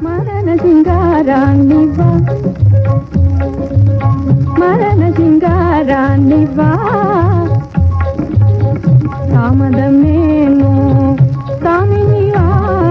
மரண சிங்காராணி வா மரண சிங்காராணி வா தாமதமேனோ தாமினி வா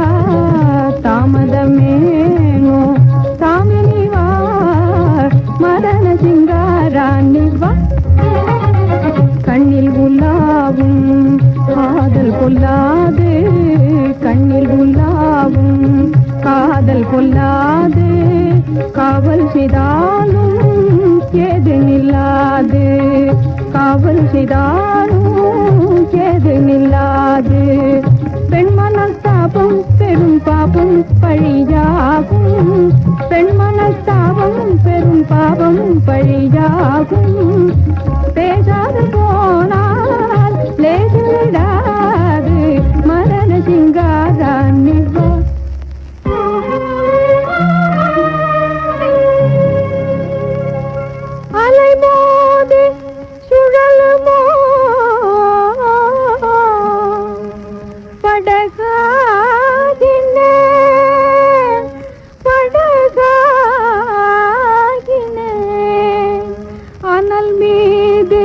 தாமதமேனோ தாமினி வா மரண சிங்காராணி வா கண்ணில் உலாவும் காதல் கொல்லாது கண்ணில் உலாவும் காதல் கொல்லாது காவல் செய்தாலும் ஏது நில்லாது காவல் செய்தாலும் ஏது நில்லாது பெண் மனஸ்தாபம் பெரும் பாபம் பழியாகும் பெண் மனஸ்தாபம் பெரும் பாபம் பழியாகும் பேசாது போனால் லேசிடாது மரண சிங்காராணி வா அலைமோதி சுழலுமோ படகாகினே படகாகினே அனல் மீது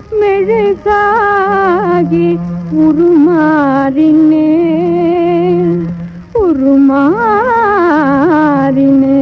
மெழுகாகி உருமாறினே உருமாறினே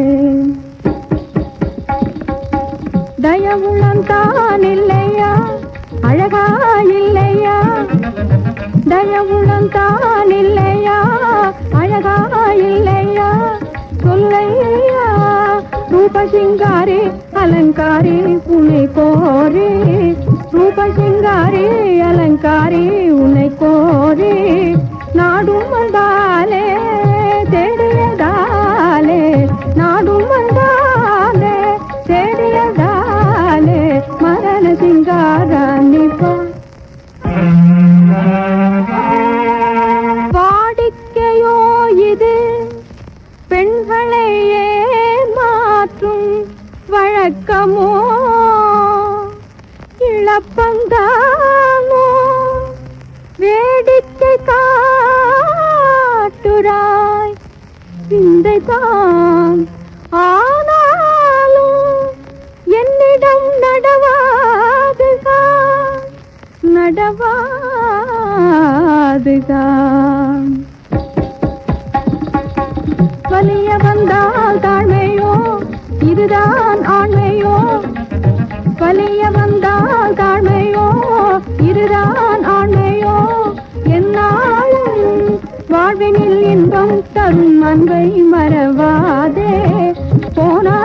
தயவுள்ளம் தான் இல்லையா அழகா இல்லையா தயவுள்ளம் தான் இல்லையா அழகா இல்லையா சொல்லையா ரூபசிங்காரி அலங்காரி உன்னை கோரி ரூபசிங்காரி அலங்காரி உன்னை கோரி நாடும் வந்தாலே தேடியதாலே நாடும் வந்தாலே தேடியதாலே மரண சிங்காராணி வா வாடிக்கையோ இது பெண்களை ஏமாற்றும் வழக்கமோ இழப்பந்தாமோ வேடிக்கை காட்டுராய் விந்தைதான் ஆனாலும் என்னிடம் நடவாதுதான் நடவாதுதான் வலிய வந்தால் தாழ்மையோ இதுதான் ஆண்மையோ வலிய வந்தால் தாழ்மையோ இதுதான் ஆண்மையோ என்னாலும் வாழ்வினில் இன்பம் தரும் அன்பை மறவாதே போனா